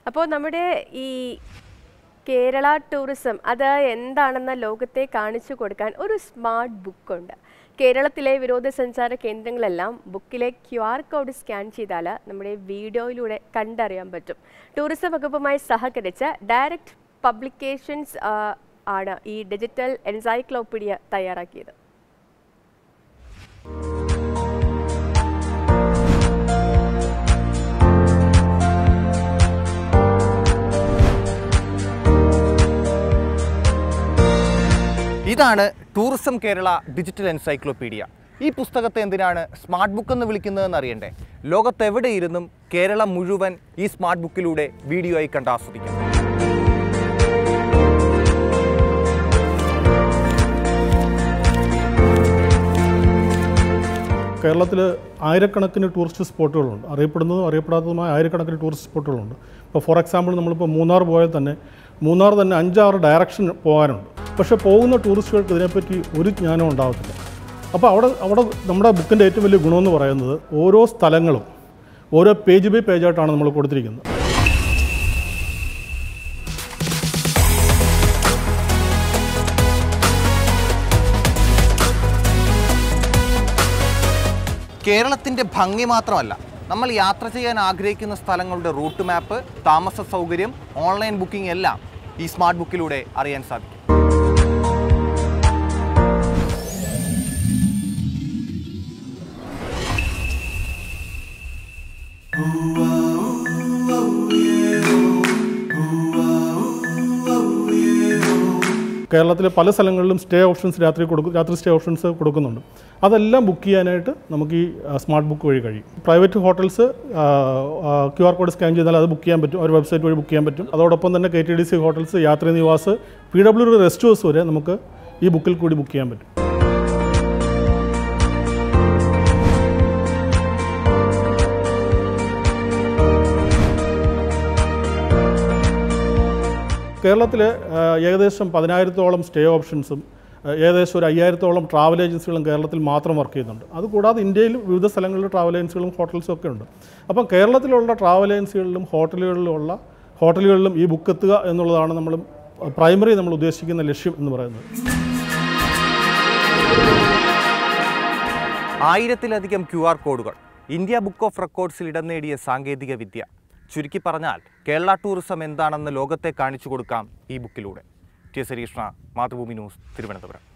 അപ്പോൾ നമ്മുടെ ഈ കേരള ടൂറിസം അത് എന്താണെന്ന് ലോകത്തെ കാണിച്ചു കൊടുക്കാൻ ഒരു സ്മാർട്ട് ബുക്കുണ്ട് കേരളത്തിലെ വിനോദസഞ്ചാര കേന്ദ്രങ്ങളെല്ലാം ബുക്കിലെ ക്യു ആർ കോഡ് സ്കാൻ ചെയ്താൽ നമ്മുടെ വീഡിയോയിലൂടെ കണ്ടറിയാൻ പറ്റും ടൂറിസം വകുപ്പുമായി സഹകരിച്ച് ഡയറക്റ്റ് പബ്ലിക്കേഷൻസ് ആണ് ഈ ഡിജിറ്റൽ എൻസൈക്ലോപീഡിയ തയ്യാറാക്കിയത് ഇതാണ് ടൂറിസം കേരള ഡിജിറ്റൽ എൻസൈക്ലോപീഡിയ ഈ പുസ്തകത്തെ എന്തിനാണ് സ്മാർട്ട് ബുക്ക് എന്ന് വിളിക്കുന്നതെന്ന് അറിയണ്ടേ ലോകത്തെവിടെയിരുന്നും കേരളം മുഴുവൻ ഈ സ്മാർട്ട് ബുക്കിലൂടെ വീഡിയോ ആയി കണ്ട് ആസ്വദിക്കാം കേരളത്തിൽ ആയിരക്കണക്കിന് ടൂറിസ്റ്റ് സ്പോട്ടുകളുണ്ട് അറിയപ്പെടുന്നതും അറിയപ്പെടാത്തതുമായ ആയിരക്കണക്കിന് ടൂറിസ്റ്റ് സ്പോട്ടുകളുണ്ട് ഇപ്പോൾ ഫോർ എക്സാമ്പിൾ നമ്മളിപ്പോൾ മൂന്നാർ പോയാൽ തന്നെ മൂന്നാർ തന്നെ അഞ്ചാറ് ഡയറക്ഷൻ പോകാനുണ്ട് പക്ഷേ പോകുന്ന ടൂറിസ്റ്റുകൾക്ക് ഇതിനെപ്പറ്റി ഒരു ജ്ഞാനവും ഉണ്ടാകത്തില്ല അപ്പോൾ അവിടെ അവിടെ നമ്മുടെ ബുക്കിൻ്റെ ഏറ്റവും വലിയ ഗുണമെന്ന് പറയുന്നത് ഓരോ സ്ഥലങ്ങളും ഓരോ പേജ് ബൈ പേജായിട്ടാണ് നമ്മൾ കൊടുത്തിരിക്കുന്നത് കേരളത്തിൻ്റെ ഭംഗി മാത്രമല്ല നമ്മൾ യാത്ര ചെയ്യാൻ ആഗ്രഹിക്കുന്ന സ്ഥലങ്ങളുടെ റൂട്ട് മാപ്പ് താമസ സൗകര്യം ഓൺലൈൻ ബുക്കിംഗ് എല്ലാം ഈ സ്മാർട്ട് ബുക്കിലൂടെ അറിയാൻ സാധിക്കും കേരളത്തിലെ പല സ്ഥലങ്ങളിലും സ്റ്റേ ഓപ്ഷൻസ് രാത്രി കൊടുക്കും രാത്രി സ്റ്റേ ഓപ്ഷൻസ് കൊടുക്കുന്നുണ്ട് അതെല്ലാം ബുക്ക് ചെയ്യാനായിട്ട് നമുക്ക് ഈ സ്മാർട്ട് ബുക്ക് വഴി കഴിയും private hotels Q R code scan ചെയ്താൽ അത് ബുക്ക് ചെയ്യാൻ പറ്റും ഒരു വെബ്സൈറ്റ് വഴി ബുക്ക് ചെയ്യാൻ പറ്റും അതോടൊപ്പം തന്നെ K T D C hotels Yatri Nivas P W D rest house വരെ നമുക്ക് ഈ ബുക്കിൽ കൂടി ബുക്ക് ചെയ്യാൻ പറ്റും കേരളത്തിൽ ഏകദേശം പതിനായിരത്തോളം സ്റ്റേ ഓപ്ഷൻസും ആ, ഏകദേശം ഒരു അയ്യായിരത്തോളം ട്രാവൽ ഏജൻസികളും കേരളത്തിൽ മാത്രം വർക്ക് ചെയ്യുന്നുണ്ട് അതുകൂടാതെ ഇന്ത്യയിൽ വിവിധ സ്ഥലങ്ങളിൽ ട്രാവൽ ഏജൻസികളും ഹോട്ടൽസും ഒക്കെ ഉണ്ട് അപ്പം കേരളത്തിലുള്ള ട്രാവൽ ഏജൻസികളിലും ഹോട്ടലുകളിലുള്ള ഹോട്ടലുകളിലും ഈ ബുക്ക് എത്തുക എന്നുള്ളതാണ് നമ്മൾ പ്രൈമറി നമ്മൾ ഉദ്ദേശിക്കുന്ന ലക്ഷ്യം എന്ന് പറയുന്നത് ആയിരത്തിലധികം ക്യു ആർ കോഡുകൾ ഇന്ത്യ ബുക്ക് ഓഫ് റെക്കോർഡ്സിൽ ഇടം നേടിയ സാങ്കേതിക വിദ്യ ചുരുക്കി പറഞ്ഞാൽ കേരള ടൂറിസം എന്താണെന്ന് ലോകത്തെ കാണിച്ചു കൊടുക്കാം ഈ ബുക്കിലൂടെ ടി എസ് ഹരീഷ്ണ മാതൃഭൂമി ന്യൂസ് തിരുവനന്തപുരം